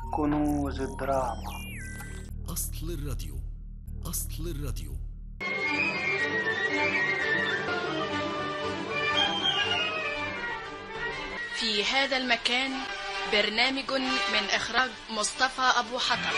كنوز الدراما أصل الراديو أصل الراديو في هذا المكان برنامج من إخراج مصطفى أبو حطب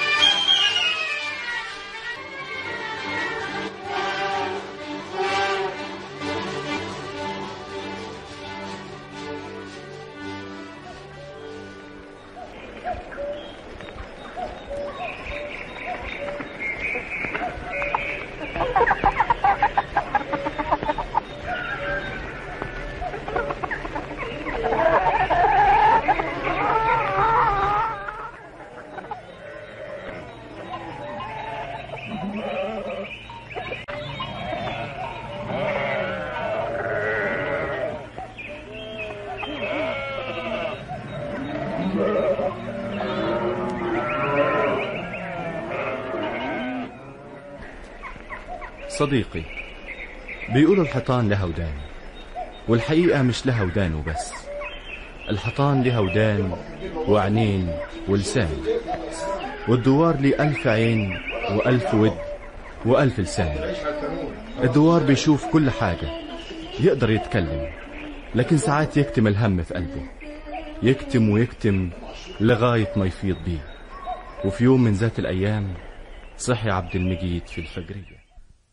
صديقي بيقولوا الحيطان لها ودان والحقيقة مش لها ودان وبس الحيطان لها ودان وعينين ولسان والدوار ليه ألف عين وألف ود وألف لسان الدوار بيشوف كل حاجة يقدر يتكلم لكن ساعات يكتم الهم في قلبه يكتم ويكتم لغاية ما يفيض بيه وفي يوم من ذات الأيام صحي عبد المجيد في الفجرية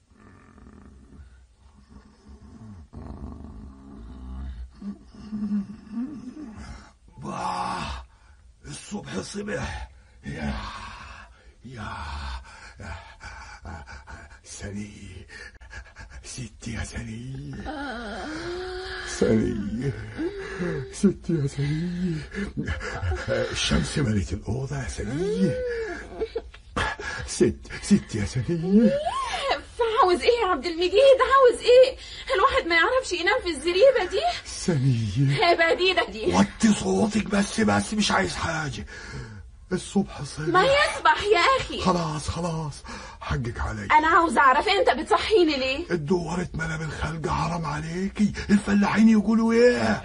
باه الصبح صبح يا يا سني ستي يا سني سني ستي يا سني الشمس ملت الأوضة يا سني ست ست يا سني عاوز ايه يا عبد المجيد عاوز ايه الواحد ما يعرفش ينام في الزريبه دي سني بديده دي وطي صوتك بس بس مش عايز حاجة الصبح صبح ما يصبح يا اخي خلاص خلاص حقك علي انا عاوز اعرف انت بتصحيني ليه الدوار اتملى بالخلق حرام عليكي الفلاحين يقولوا ايه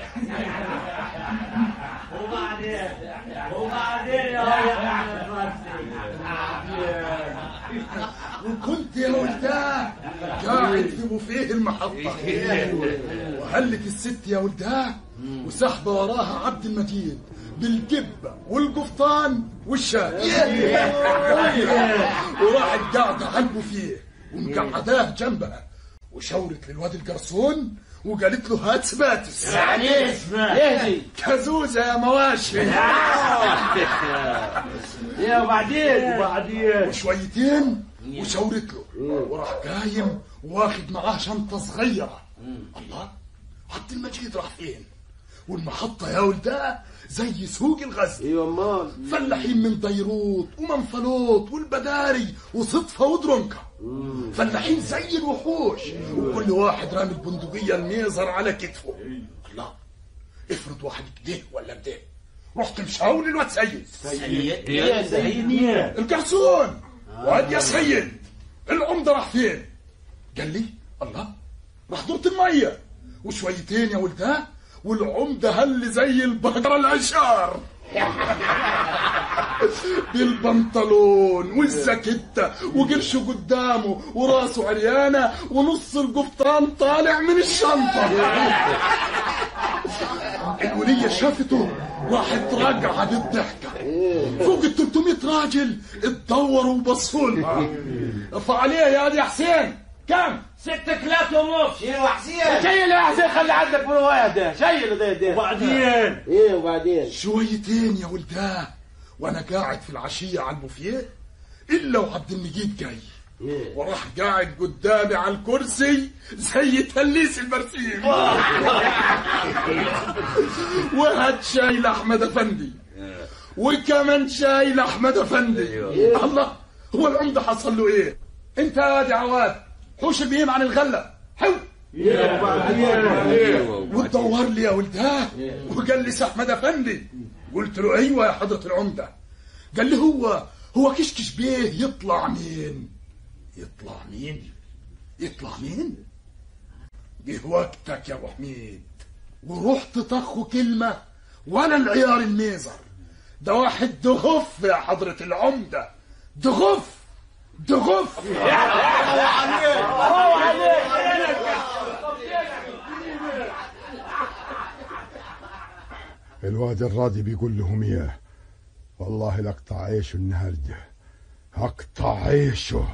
وكنت يا ولداه قاعد في بوفيه المحطة وهلت الست يا ولداه وسحبة وراها عبد المجيد بالجبة والقفطان والشاي وراحت قاعدة على البوفيه ومقعداه جنبها وشاورت للواد الجرسون وقالت له هات سباتس يعني ايه اسمها؟ ايه دي؟ كازوزة يا مواشي ايه وبعدين؟ وبعدين وشويتين وشاورت له وراح قايم واخد معاه شنطة صغيرة الله عبد المجيد راح فين والمحطة يا ولداه زي سوق الغزل ايوه امال فلاحين من ديروت ومنفلوط والبداري وصدفة ودرنكة فلاحين زي الوحوش وكل واحد رامي البندقية الميزر على كتفه الله افرض واحد كده ولا كده رحت مشاور للواد سيد سيد يا سيد الجرسون واد يا سيد العمدة راح فين قال لي الله راح دورة المية وشويتين يا ولداه والعمدة هل زي البقرة العشار بالبنطلون والزاكيتة وقرشه قدامه وراسه عريانة ونص القفطان طالع من الشنطة الولية شافته راحت راجعة بالضحكة فوق ال 300 راجل اتدوروا وبصوا لها ارفع عليها يا دي حسين كم؟ ست كلات ونص شيل وحسين شيل يا حسين خلي عندك برواية ده شيل ده ده وبعدين ايه وبعدين شويتين يا ولداه وانا قاعد في العشية على البوفيه الا وعبد المجيد جاي وراح قاعد قدامي على الكرسي زي تليس البرسيم وهات شاي لاحمد افندي وكمان شاي لاحمد افندي الله هو العمده حصل له ايه انت يا دي عواد حوش البهيم عن الغله حو وتدور لي يا ولداه وقال لي احمد افندي قلت له ايوه يا حضره العمده قال لي هو هو كشكش بيه يطلع مين يطلع مين يطلع مين جه وقتك يا ابو حميد ورحت طخه كلمه ولا العيار الميزر ده واحد دغف يا حضرة العمدة دغف دغف الواد الراضي بيقول لهم اياه والله لاقطع عيشه النهارده اقطع عيشه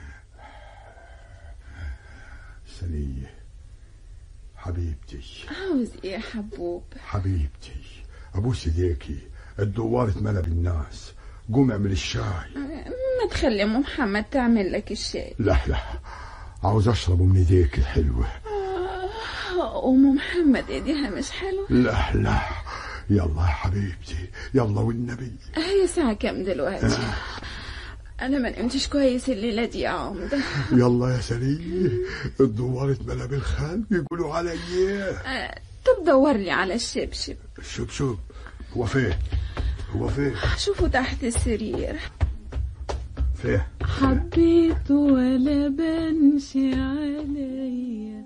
سنية حبيبتي عاوز ايه يا حبوب حبيبتي ابوس ايديكي الدوار اتملى بالناس قوم اعمل الشاي ما تخلي ام محمد تعمل لك الشاي لا لا عاوز اشربه من ايديك الحلوه ام محمد ايديها مش حلوه لا لا يلا يا حبيبتي يلا والنبي هي الساعه كام دلوقتي انا ما نمتش كويس الليله دي يا عمده يلا يا سنية الدوار اتملى بالخال بيقولوا علي ايه آه، طب دور لي على الشبشب شوف شوف هو فين هو فين شوفوا تحت السرير فين حبيت ولا بنش عليا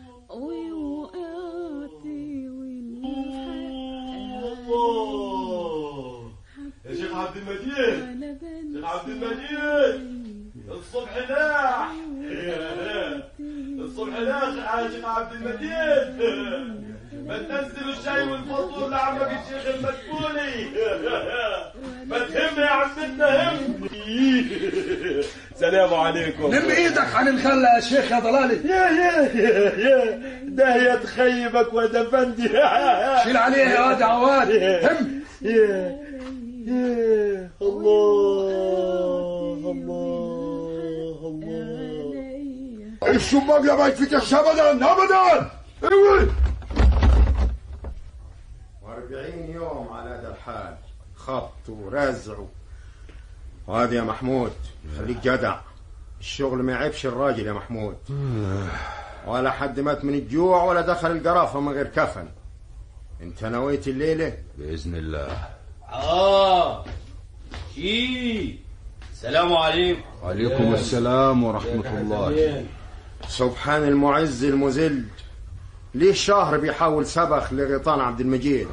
ووقعت يا شيخ عبد المجيد شيخ عبد المجيد الصبح لاح الصبح لاح يا شيخ عبد المجيد ما تنزل الشاي والفطور لعمك الشيخ المدفوني ما تهم يا عمتنا هم سلام عليكم لم ايدك عن الخلة يا شيخ يا ضلالي يا يا يا يا ده يتخيبك ودفندي شيل عليه يا واد عواد هم يا يا الله الله الله الشباك لا ما يتفتحش ابدا ابدا ايوه واربعين يوم على هذا الحال خط ورزع وهذا يا محمود خليك جدع الشغل ما يعيبش الراجل يا محمود ولا حد مات من الجوع ولا دخل القرافة من غير كفن انت نويت الليلة بإذن الله اه شي السلام عليكم وعليكم السلام ورحمة الله سبحان المعز المذل ليه شهر بيحاول سبخ لغيطان عبد المجيد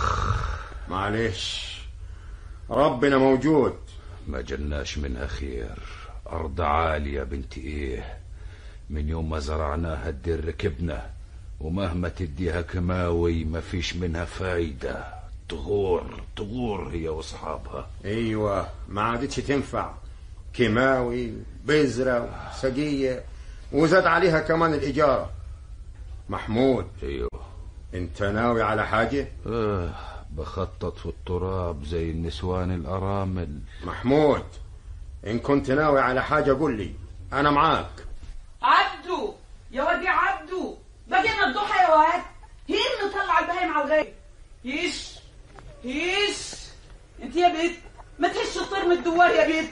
معلش ربنا موجود ما جناش منها خير أرض عالية بنت إيه من يوم ما زرعناها الدير ركبنا ومهما تديها كماوي ما فيش منها فايدة تغور تغور هي وأصحابها ايوه ما عادتش تنفع كيماوي بذرة سقية وزاد عليها كمان الإجارة محمود أيوه انت ناوي على حاجة آه بخطط في التراب زي النسوان الأرامل محمود إن كنت ناوي على حاجة قول لي أنا معاك عبدو يا واد يا عبدو بقينا الضحى يا واد هي اللي طلع البهايم على الغيب هيش هيش انت يا بنت ما تهش الطير من الدوار يا بنت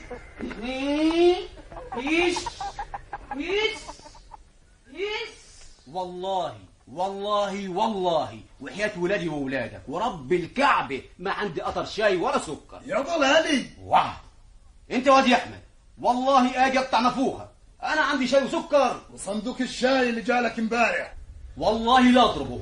هيش هيش هيش والله والله والله وحياة ولادي وولادك ورب الكعبة ما عندي قطر شاي ولا سكر يا ضلالي واه انت واد يا احمد والله اجي اقطع نافوخه انا عندي شاي وسكر وصندوق الشاي اللي جالك امبارح والله لا اضربه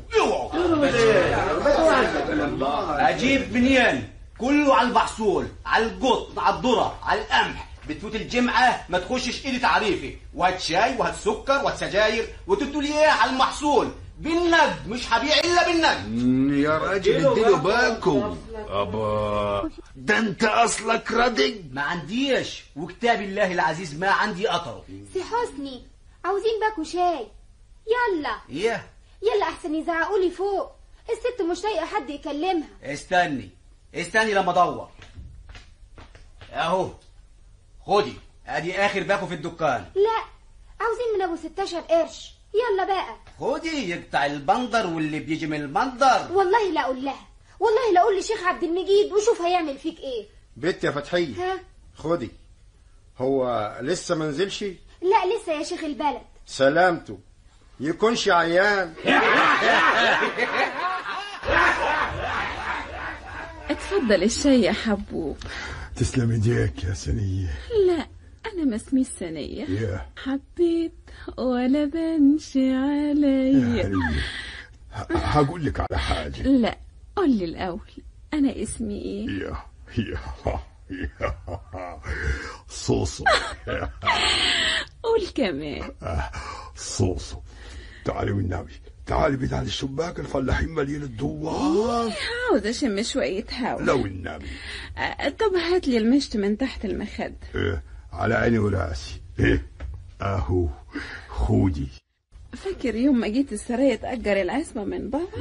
اوعوا اجيب منين كله على المحصول على القط على الذره على القمح بتفوت الجمعة ما تخشش ايدي تعريفي وهات شاي وهات سكر وهات سجاير وتدوا لي اياه على المحصول بالنقد مش هبيع الا بالنقد يا راجل اديله باكو ابا ده انت اصلك ردج ما عنديش وكتاب الله العزيز ما عندي قطره سي حسني عاوزين باكو شاي يلا ايه يلا احسن يزعقوا لي فوق الست مش لاقيه حد يكلمها استني استني لما ادور اهو خدي ادي اخر باكو في الدكان لا عاوزين من ابو 16 قرش يلا بقى خدي يقطع البندر واللي بيجي من البندر والله لا اقول لها والله لا اقول لشيخ عبد المجيد وشوف هيعمل فيك ايه بنت يا فتحية ها خدي هو لسه منزلش لا لسه يا شيخ البلد سلامته يكونش عيان اتفضل الشاي يا حبوب تسلم ايديك يا سنية لا انا ما اسمي السنية يا حبيت ولا بنش عليا ه- هقول لك على حاجة لا قول لي الاول انا اسمي ايه يا صوصو قول كمان صوصو تعالي والنبي تعالي بيت على الشباك الفلاحين مليين الدوار عاوز اشم شوية هوا لو النبي آه، طب هات لي المشط من تحت المخدة إيه على عيني وراسي ايه اهو خودي فاكر يوم ما جيت السراية تأجر العصمة من بابا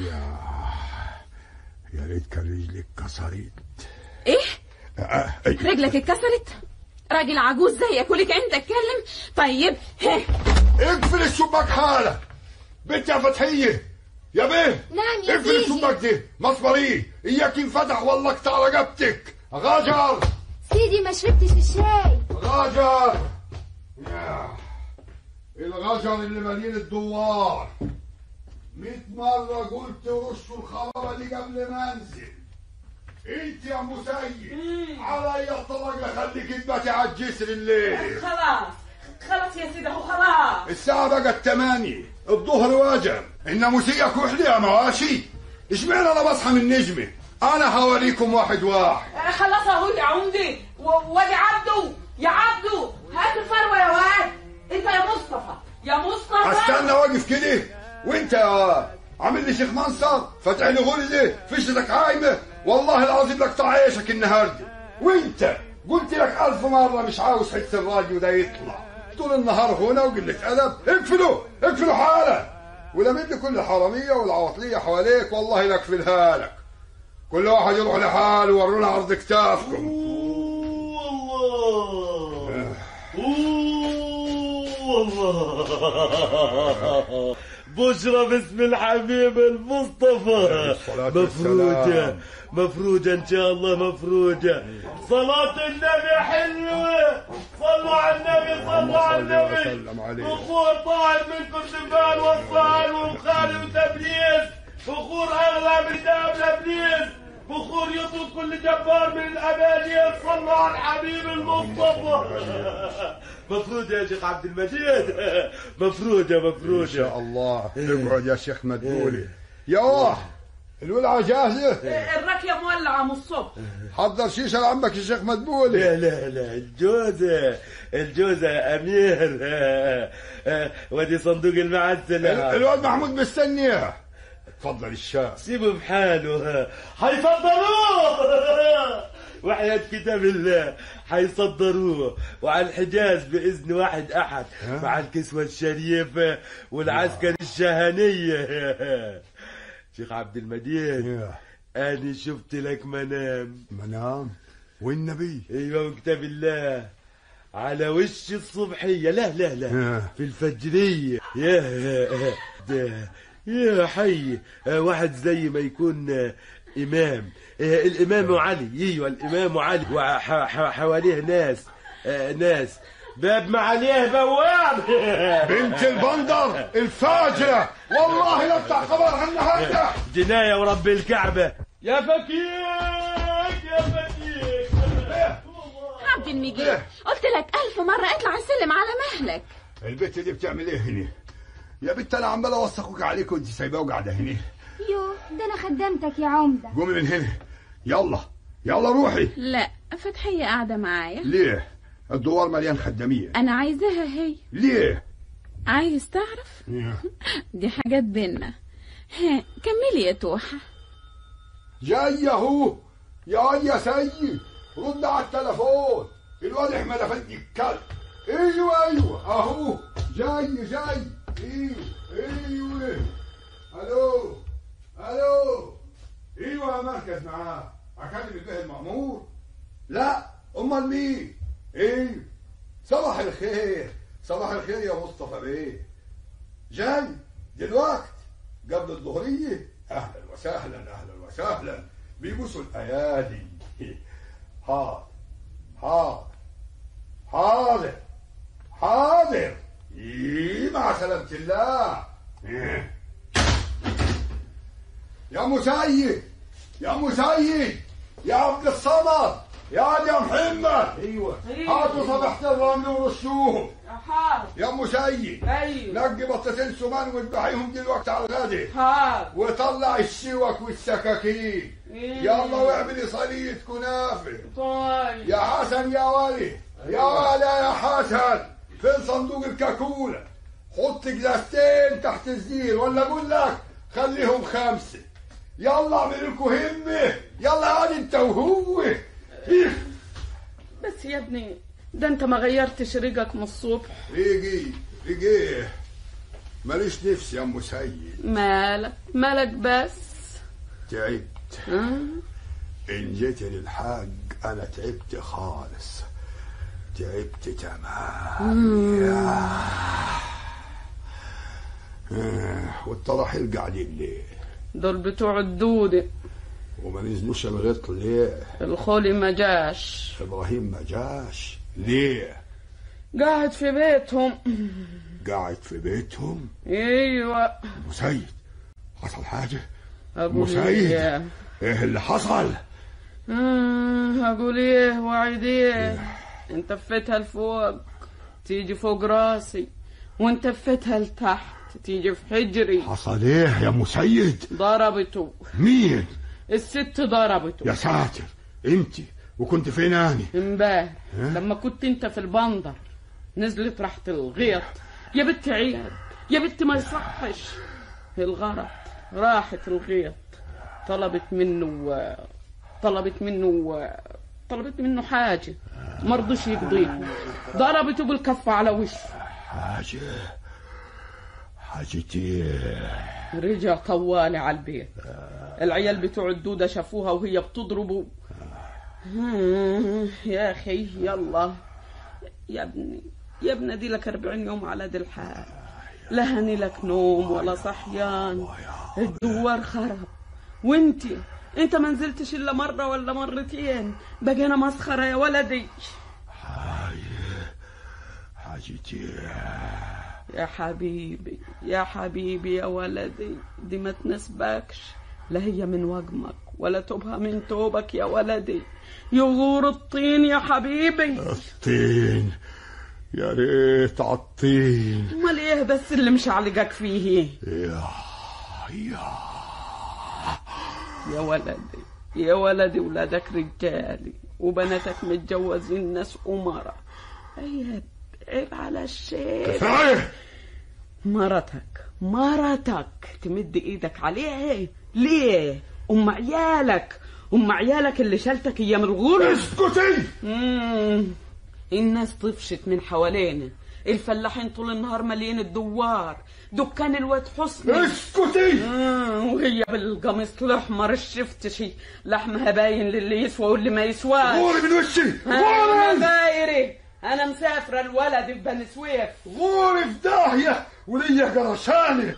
يا ريت كان رجلي اتكسرت ايه آه، أي. رجلك اتكسرت راجل عجوز زيك ولك عين تتكلم طيب ها اقفل الشباك حالا بنت يا فتحية يا بيه نعم يا اقفل سيدي الشباك دي مصبري اياك ينفتح والله اقطع رقبتك غاجر سيدي ما شربتش الشاي غاجر يا. الغجر اللي مليان الدوار مئة مرة قلت رشوا الخرابة دي قبل ما انزل انت يا مسيد علي الطلاق خليك تباتي على الجسر الليل خلاص خلاص يا سيدي اهو خلاص الساعة بقت تمانية الظهر واجب الناموسية كحلي يا مواشي اشمعنى انا بصحى من نجمة انا هوريكم واحد واحد آه، خلاص اهو يا عمدي و- وادي عبده يا عبده هات الفروه يا واد انت يا مصطفى يا مصطفى استنى واقف كده وانت يا عامل لي شيخ منصر فاتح لي غرزة فشتك عايمة والله العظيم لك عيشك النهاردة وانت قلت لك ألف مرة مش عاوز حس الراديو ده يطلع طول النهار هنا وقلة أدب اقفلوا اقفلوا حالا ولمد لي كل الحرامية والعواطلية حواليك والله لاقفلها لك كل واحد يروح لحاله ورونا عرض كتافكم والله بشرى باسم الحبيب المصطفى مفروجة مفروجة ان شاء الله مفروجة صلاة النبي حلوة صلوا على النبي صلوا على النبي بخور طاعم من كردفان والصال والخالي وتبريز بخور اغلى من داب لابليس بخور يطرد كل جبار من الابانيس صلوا على الحبيب المصطفى مفروض يا شيخ عبد المجيد مفروض يا مفروض ان شاء الله اقعد يا شيخ مدبولي يا واه الولعة جاهزة الراكيه مولعه من الصبح حضر شيشة لعمك الشيخ مدبولي لا لا لا الجوزة الجوزة يا أمير ودي صندوق المعسل الواد محمود مستنيه اتفضل الشاي سيبه بحاله حيصدروه وحياة كتاب الله حيصدروه وعلى الحجاز بإذن واحد أحد مع الكسوة الشريفة والعسكر الشهنية شيخ عبد المجيد أنا شفت لك منام منام والنبي ايوه وكتاب الله على وش الصبحيه لا لا لا في الفجريه يا ده يا حي آه، واحد زي ما يكون آه، امام آه، الامام علي ايوه الامام علي وحواليه ناس آه، ناس باب ما عليه بواب بنت البندر الفاجرة والله لا بتاع خبرها النهارده جناية ورب الكعبة يا فكيك يا فكيك عبد المجيد قلت لك ألف مرة اطلع السلم على مهلك البت دي بتعمل ايه هنا يا بنت انا عمال اوثقك عليك وانت سايباه وقاعده هنا يو ده انا خدمتك يا عمدة قومي من هنا يلا يلا روحي لا فتحية قاعدة معايا ليه الدوار مليان خدامية أنا عايزاها هي ليه عايز تعرف دي حاجات بينا ها كملي يا توحة جاي اهو يا يا سيد رد على التليفون الواد احمد افندي الكلب ايوه ايوه اهو جاي جاي ايوه ايوه الو الو ايوه يا مركز معاه اكلم البيه المأمور لا امال مين ايوه صباح الخير صباح الخير يا مصطفى بيه جاي دلوقت قبل الظهريه اهلا وسهلا اهلا وسهلا بيبوسوا الايادي حاضر حاضر حاضر حاضر إيه مع سلامة الله إيه. يا مسيد يا مسيد يا عبد الصمد يا واد يا محمد ايوه هاتوا صبحة الرمل ورشوهم حاضر يا ام سيد ايوه نقي بطتين سمان واذبحيهم دلوقتي على الغدا حاضر وطلع الشوك والسكاكين إيه. يلا واعملي صينية كنافة طيب يا حسن يا ولي يا ولا يا حسن فين صندوق الكاكولا حط جلاستين تحت الزير ولا اقول لك خليهم خمسة يلا اعمل لكم همة يلا هادي انت وهو بس يا ابني ده انت ما غيرتش ريقك من الصبح ريقي ريقي ماليش نفس يا ام سيد مالك مالك بس تعبت ها؟ ان جيت للحاج انا تعبت خالص تعبت تمام مم. آه، والطراحيل قاعدين ليه دول بتوع الدودة وما نزلوش الغيط ليه الخولي ما جاش ابراهيم ما جاش ليه قاعد في بيتهم قاعد في بيتهم ايوه ابو سيد حصل حاجه اقول ابو سيد ايه ايه اللي حصل آه، اقول ايه وعد ايه انت فيتها لفوق تيجي فوق راسي وانت فيتها لتحت تيجي في حجري حصل ايه يا ام سيد ضربته مين الست ضربته يا ساتر انت وكنت فين اني امبارح ها؟ لما كنت انت في البندر نزلت راحت الغيط يا بنت عياد يا بنت ما يصحش الغرض راحت الغيط طلبت منه طلبت منه طلبت منه حاجة ما رضيش يقضيها ضربته بالكف على وشه حاجه حاجة ايه رجع طوالي على البيت العيال بتوع الدودة شافوها وهي بتضربه يا أخي يلا يا ابني يا ابني دي لك 40 يوم على دي الحال لا هني لك نوم ولا صحيان الدوار خرب وانتي انت ما نزلتش الا مره ولا مرتين بقينا مسخره يا ولدي حاجة ايه يا حبيبي يا حبيبي يا ولدي دي ما تنسبكش لا هي من وجمك ولا توبها من توبك يا ولدي يغور الطين يا حبيبي الطين يا ريت عالطين امال ايه بس اللي مشعلقك فيه يا يا يا ولدي يا ولدي ولادك رجالي وبناتك متجوزين ناس أمراء عيب عيب على الشيء كفاية مرتك مرتك تمد ايدك عليها ليه ام عيالك ام عيالك اللي شالتك ايام الغرب اسكتي مم. الناس طفشت من حوالينا الفلاحين طول النهار مليين الدوار دكان الواد حسني اسكتي مم. وهي بالقميص الاحمر الشفتشي لحمها باين للي يسوى واللي ما يسواش غوري من وشي انا غوري دايري انا مسافره الولد في بني سويف غوري في داهية وليا قرشاني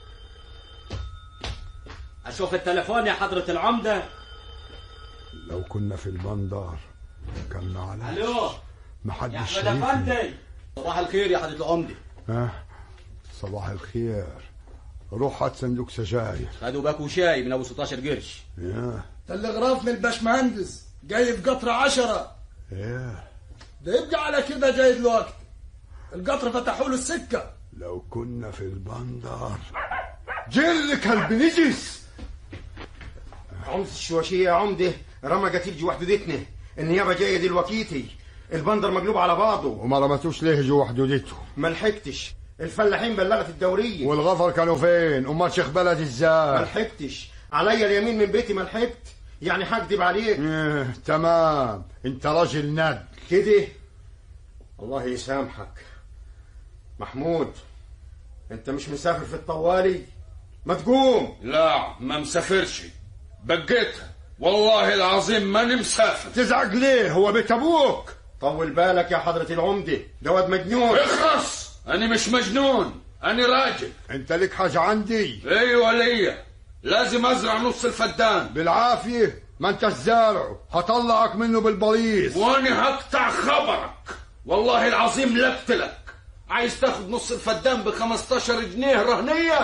اشوف التليفون يا حضرة العمدة لو كنا في البندر كان معلش الو يا محدش احمد شايفني افندي صباح الخير يا حضرة العمدة ها صباح الخير روح هات صندوق سجاير خدوا باكو شاي من ابو 16 قرش يا تلغراف من الباشمهندس جاي في قطر عشرة ايه ده يبقى على كده جاي دلوقتي القطر فتحوا له السكة لو كنا في البندر جل كلب نجس عمدة الشواشية يا عمدة رمى قتيل وحدودتنا النيابة جاية دلوقتي البندر مقلوب على بعضه وما رمتوش ليه جوا حدودته ما لحقتش الفلاحين بلغت الدورية والغفر كانوا فين امال شيخ بلد ما ازاي لحقتش عليا اليمين من بيتي ما لحقت يعني هكدب عليك إيه تمام انت راجل ند كده الله يسامحك محمود انت مش مسافر في الطوالي ما تقوم لا ما مسافرش بقيت والله العظيم ماني مسافر تزعق ليه هو بيت ابوك طول بالك يا حضرة العمدة ده واد مجنون اخرس انا مش مجنون انا راجل انت لك حاجة عندي ايوه ليا لازم ازرع نص الفدان بالعافية ما انت الزارع هطلعك منه بالبليص وانا هقطع خبرك والله العظيم لقتلك عايز تاخد نص الفدان ب 15 جنيه رهنية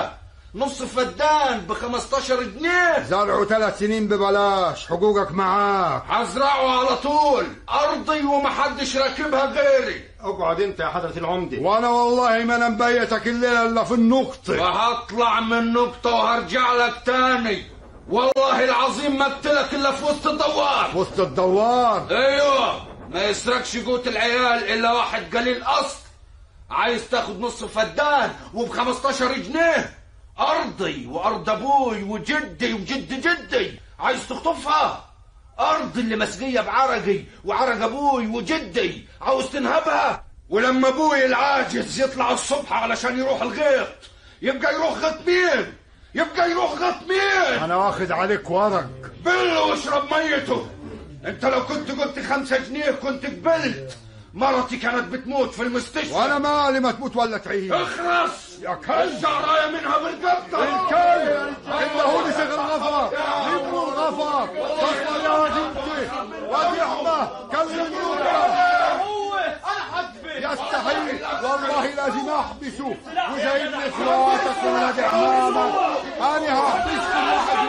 نص فدان ب 15 جنيه زرعه ثلاث سنين ببلاش حقوقك معاك هزرعه على طول ارضي ومحدش راكبها غيري اقعد انت يا حضرة العمدة وانا والله ما انا مبيتك الليله الا في النقطه وهطلع من نقطة وهرجع لك تاني والله العظيم ما قتلك الا في وسط الدوار وسط الدوار ايوه ما يسرقش قوت العيال الا واحد قليل اصل عايز تاخد نص فدان وب 15 جنيه ارضي وارض ابوي وجدي وجد جدي عايز تخطفها ارض اللي مسقيه بعرقي وعرق ابوي وجدي عاوز تنهبها ولما ابوي العاجز يطلع الصبح علشان يروح الغيط يبقى يروح غيط مين يبقى يروح غيط مين انا واخد عليك ورق بل واشرب ميته انت لو كنت قلت خمسة جنيه كنت قبلت مرتي كانت بتموت في المستشفى وانا مالي ما تموت ولا تعيش اخرس يا كلب الشعرايه منها بالقبطه الكلب انت هو اللي شغل غفر يبنوا الغفر تصبر يا واد انت واد يحمى كلم هو انا حدفه يستحيل والله لازم احبسه وجايب لي اخواتك وولاد عمامك انا هحبسكم واحد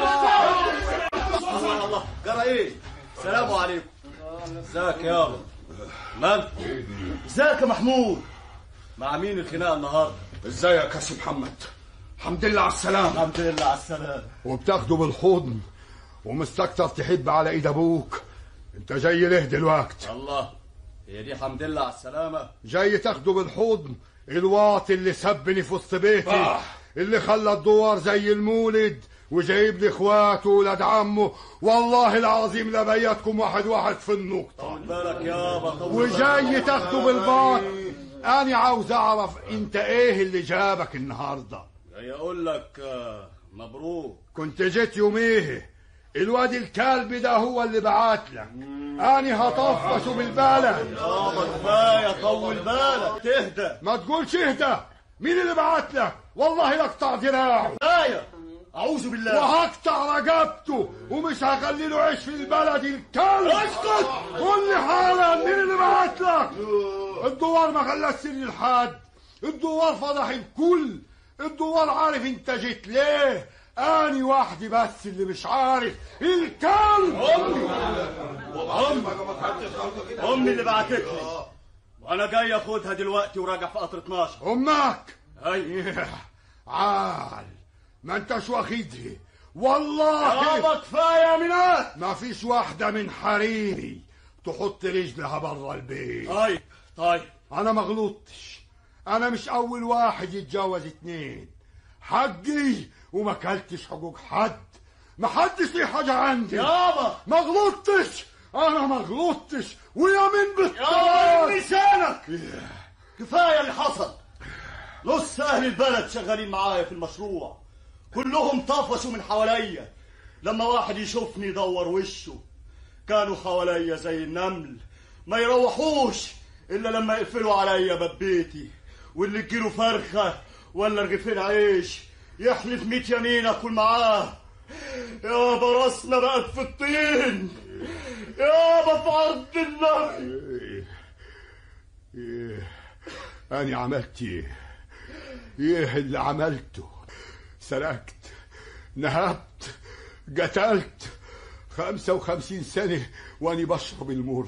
واحد سبحان الله جرى ايه السلام عليكم ازيك يابا مال ازيك يا محمود مع مين الخناقه النهارده ازيك يا سي محمد الحمد لله على السلامه الحمد لله على السلامه وبتاخده بالحضن ومستكتر تحب على ايد ابوك انت جاي ليه دلوقتي الله هي دي حمد لله على السلامه جاي تاخده بالحضن الواطي اللي سبني في وسط بيتي آه. اللي خلى الدوار زي المولد وجايب لي اخواته ولاد عمه والله العظيم لبيتكم واحد واحد في النقطة طول بالك يابا طول وجاي بالك. تاخده بالباط انا عاوز اعرف انت ايه اللي جابك النهارده جاي اقول لك آه، مبروك كنت جيت يوميه الواد الكلب ده هو اللي بعت لك انا هطفشه بالبلد يابا كفايه طول بالك تهدى ما تقولش اهدى مين اللي بعت لك والله لاقطع دراعه كفايه اعوذ بالله وهقطع رقبته ومش هخلي له عيش في البلد الكلب اسكت قول لي حالا مين اللي بعت لك الدوار ما خلاش سن الحد الدوار فضح الكل الدوار عارف انت جيت ليه اني وحدي بس اللي مش عارف الكلب امي اللي بعتتني وانا جاي اخدها دلوقتي وراجع في قطر 12 امك اي عال ما انتش واخدها والله يابا كفايه منات ما فيش واحدة من حريمي تحط رجلها برا البيت طيب طيب انا ما غلطتش انا مش اول واحد يتجوز اتنين حقي وما كلتش حقوق حد ما حدش ليه حاجة عندي يابا ما غلطتش انا ما غلطتش ويا من يابا بالطبع لسانك كفايه اللي حصل نص اهل البلد شغالين معايا في المشروع كلهم طفشوا من حواليا لما واحد يشوفني يدور وشه كانوا حواليا زي النمل ما يروحوش الا لما يقفلوا عليا باب بيتي واللي تجيله فرخه ولا رغيفين عيش يحلف ميت يمين اكل معاه يابا راسنا بقت في الطين يابا في عرض النبي ايه انا عملت ايه ايه اللي عملته سرقت نهبت قتلت خمسة وخمسين سنة واني بشرب المر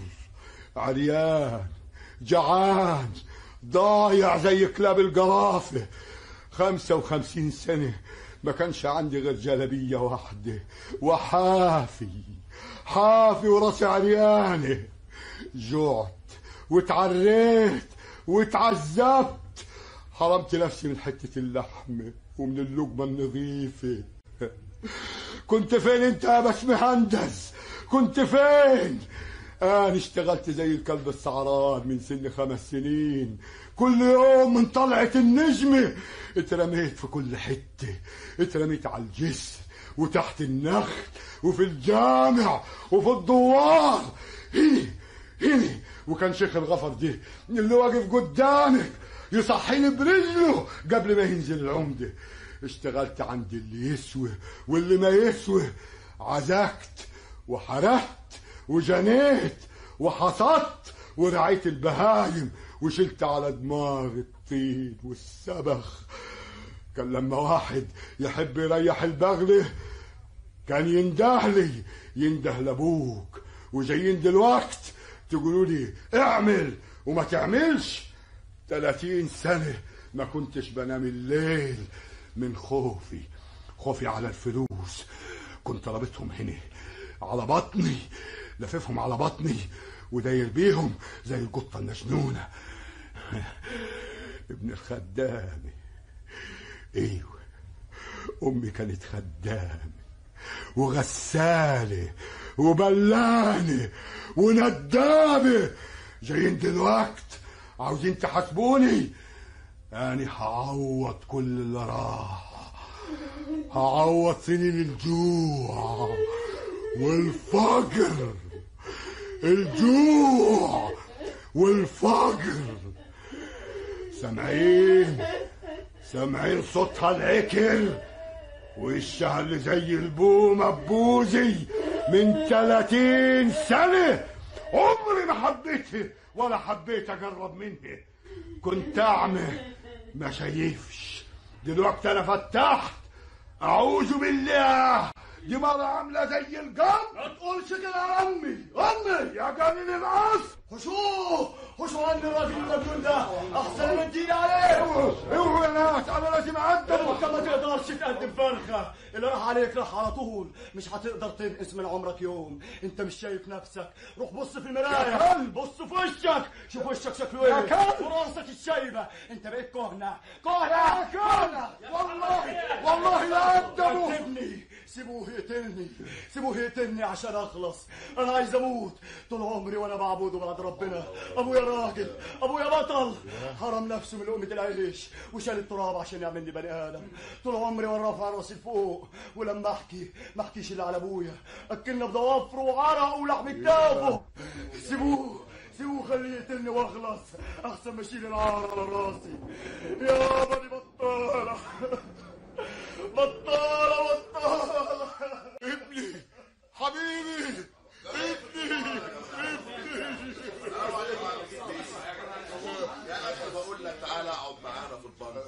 عريان جعان ضايع زي كلاب الجرافة خمسة وخمسين سنة ما كانش عندي غير جلبية واحدة وحافي حافي وراسي عريانة جعت واتعريت واتعذبت حرمت نفسي من حتة اللحم ومن اللقمة النظيفة كنت فين انت يا باش مهندس كنت فين انا اشتغلت زي الكلب السعران من سن خمس سنين كل يوم من طلعة النجمة اترميت في كل حتة اترميت على الجسر وتحت النخل وفي الجامع وفي الدوار هنا هنا وكان شيخ الغفر ده اللي واقف قدامك يصحيني برجله قبل ما ينزل العمدة اشتغلت عند اللي يسوى واللي ما يسوى عزكت وحرقت وجنيت وحصدت ورعيت البهايم وشلت على دماغ الطين والسبخ كان لما واحد يحب يريح البغلة كان ينده لي ينده لابوك وجايين دلوقت تقولوا لي اعمل وما تعملش 30 سنة ما كنتش بنام الليل من خوفي خوفي على الفلوس كنت رابطهم هنا على بطني لففهم على بطني وداير بيهم زي القطة المجنونة ابن الخدامة ايوه امي كانت خدامة وغسالة وبلانة وندامة جايين دلوقت عاوزين تحاسبوني أنا هعوض كل اللي راح هعوض سنين الجوع والفقر الجوع والفقر سامعين سامعين صوتها العكر وشها اللي زي البومة بوزي من 30 سنة عمري ما حبيتها ولا حبيت أقرب منها كنت أعمى ما شايفش دلوقتي أنا فتحت أعوذ بالله دي مرة عاملة زي القلب ما تقولش كده يا أمي أمي يا جنين العصر خشوه خشوا عند الراجل المجنون ده أحسن من تيجي عليه اوعوا يا ناس أنا لازم أقدم انت ما تقدرش تقدم فرخه اللي راح عليك راح على طول مش هتقدر تنقص من عمرك يوم انت مش شايف نفسك روح بص في يا المرايه كلب. بص في وشك شوف وشك شكله يا ايه كلب. وراسك الشايبه انت بقيت كهنه كهنه يا كلب. والله والله لا أقدمه سيبني سيبوه يقتلني سيبوه يقتلني عشان اخلص انا عايز اموت طول عمري وانا بعبده بعد ربنا ابويا راجل ابويا بطل حرم نفسه من لقمه العيش وشال التراب عشان يعملني بني ادم طول عمري وانا رافع راسي لفوق ولما احكي ما احكيش الا على ابويا اكلنا بضوافره وعرق ولحم كتافه سيبوه سيبوه خليه يقتلني واخلص احسن ما اشيل العار على راسي يا بني بطاله بطاله بطاله ابني حبيبي ابني يا اخي بقول لك تعالى اقعد معانا في البنك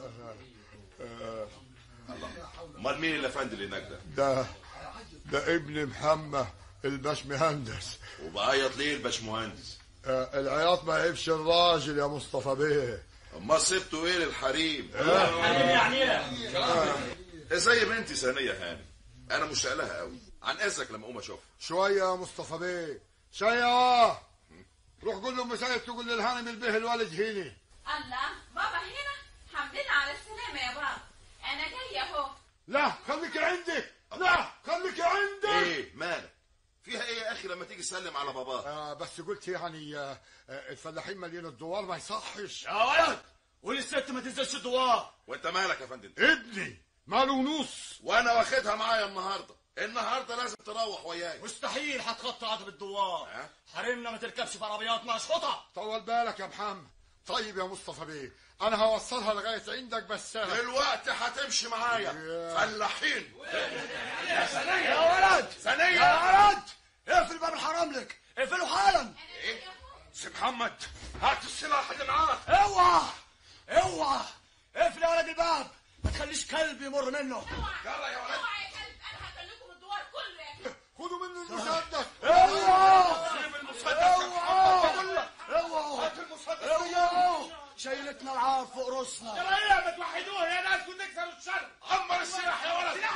امال مين الافندي اللي هناك ده؟ ده ده ابن محمد الباش مهندس وبعيط ليه الباشمهندس؟ آه، العياط ما يعيبش الراجل يا مصطفى بيه امال سبته ايه للحريم؟ يعني ايه؟ زي بنتي ثانيه هاني انا مش لها قوي عن اذنك لما اقوم اشوفها شوية يا مصطفى بيه شوية روح قول له مساعد تقول للهانم البيه الوالد هنا الله بابا هنا الحمد لله على السلامة يا بابا أنا جاية أهو لا خليك عندك لا خليك عندك ايه مالك؟ فيها ايه يا اخي لما تيجي تسلم على باباك؟ آه بس قلت يعني آه آه، الفلاحين مليين الدوار ما يصحش يا ولد وللست ما تنزلش الدوار وانت مالك يا فندم؟ ابني ماله نص وانا واخدها معايا النهارده النهارده لازم تروح وياي مستحيل هتخطى عقب الدوار حرمنا ما تركبش في عربيات مشحوطه طول بالك يا محمد طيب يا مصطفى بيه انا هوصلها لغايه عندك بس دلوقتي هتمشي معايا فلاحين يا ثانية يا ولد ثانية يا ولد اقفل باب الحرام لك اقفله حالا ايه؟ سي محمد هات السلاح اللي معاك اوعى اوعى اقفل يا ولد الباب ما تخليش كلب يمر منه يلا يا ولد اوعى يا كلب أنا هخليكم الدوار كله يا كلب خدوا منه المسدس اوعى سيب المسدس يا محمد بقول لك اوعى هات المسدس اوعى شايلتنا العار فوق راسنا ايه ما توحدوه يا ناس كنت تكسروا الشر عمر السلاح يا ولد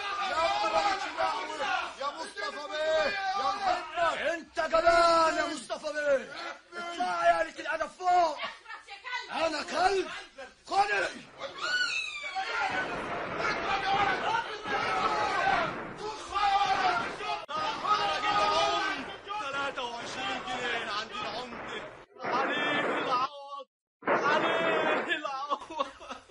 يا مصطفى بيه يا محمد انت جبان يا مصطفى بيه اطلع يا لك الادب فوق اخرس يا كلب انا كلب خدني ثلاثة وعشرين جنيه عند العمدة عليه العوض عليه العوض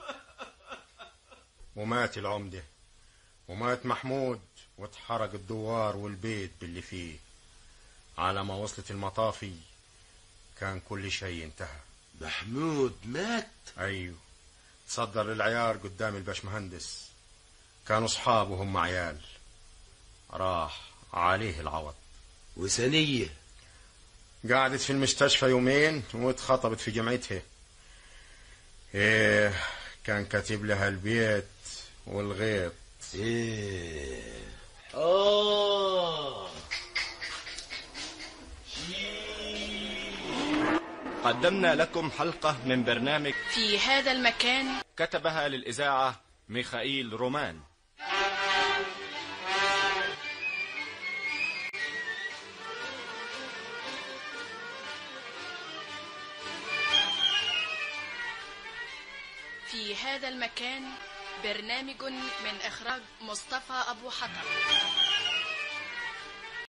ومات العمدة ومات محمود واتحرق الدوار والبيت باللي فيه على ما وصلت المطافي كان كل شيء انتهى محمود مات ايوه تصدر للعيار قدام الباشمهندس كانوا اصحاب وهم عيال راح عليه العوض وثانية قعدت في المستشفى يومين واتخطبت في جامعتها إيه كان كاتب لها البيت والغيط ايه اه قدمنا لكم حلقة من برنامج في هذا المكان كتبها للإذاعة ميخائيل رومان في هذا المكان برنامج من إخراج مصطفى أبو حطب